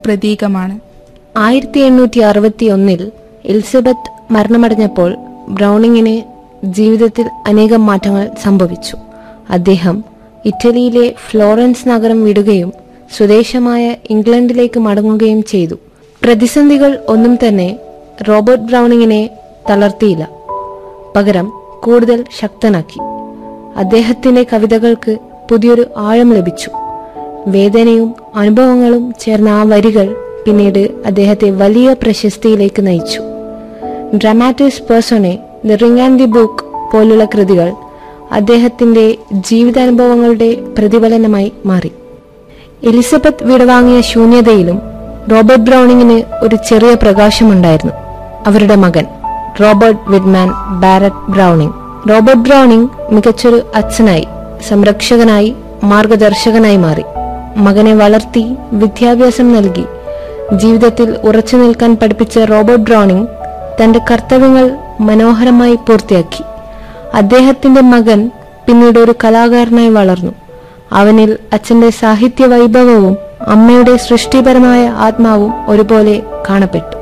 പ്രതീകമാണ് ആയിരത്തി എണ്ണൂറ്റി അറുപത്തി ഒന്നിൽ എലിസബത്ത് മരണമടഞ്ഞപ്പോൾ ബ്രൗണിങ്ങിന് ജീവിതത്തിൽ അനേകം മാറ്റങ്ങൾ സംഭവിച്ചു അദ്ദേഹം ഇറ്റലിയിലെ ഫ്ലോറൻസ് നഗരം വിടുകയും സ്വദേശമായ ഇംഗ്ലണ്ടിലേക്ക് മടങ്ങുകയും ചെയ്തു പ്രതിസന്ധികൾ ഒന്നും തന്നെ റോബർട്ട് ബ്രൗണിങ്ങിനെ തളർത്തിയില്ല പകരം കൂടുതൽ ശക്തനാക്കി അദ്ദേഹത്തിന്റെ കവിതകൾക്ക് പുതിയൊരു ആഴം ലഭിച്ചു വേദനയും അനുഭവങ്ങളും ചേർന്ന ആ വരികൾ പിന്നീട് അദ്ദേഹത്തെ വലിയ പ്രശസ്തിയിലേക്ക് നയിച്ചു dramatis personae the ring and the book പോലുള്ള കൃതികൾ അദ്ദേഹത്തിന്റെ ജീവിതാനുഭവങ്ങളുടെ പ്രതിഫലനമായി മാറി എലിസബത്ത് വിടവാങ്ങിയ ശൂന്യതയിലും റോബർട്ട് ബ്രൗണിങ്ങിന് ഒരു ചെറിയ പ്രകാശമുണ്ടായിരുന്നു അവരുടെ മകൻ Robert Wiedeman Barrett Browning Robert Browning മികച്ചൊരു അച്ഛനായി സംരക്ഷകനായി മാർഗദർശകനായി മാറി മകനെ വളർത്തി വിദ്യാഭ്യാസം നൽകി ജീവിതത്തിൽ ഉറച്ചു നിൽക്കാൻ പഠിപ്പിച്ച റോബർട്ട് ബ്രൗണിംഗ് തന്റെ കർത്തവ്യങ്ങൾ മനോഹരമായി പൂർത്തിയാക്കി അദ്ദേഹത്തിന്റെ മകൻ പിന്നീട് ഒരു കലാകാരനായി വളർന്നു അവനിൽ അച്ഛന്റെ സാഹിത്യ വൈഭവവും അമ്മയുടെ സൃഷ്ടിപരമായ ആത്മാവും ഒരുപോലെ കാണപ്പെട്ടു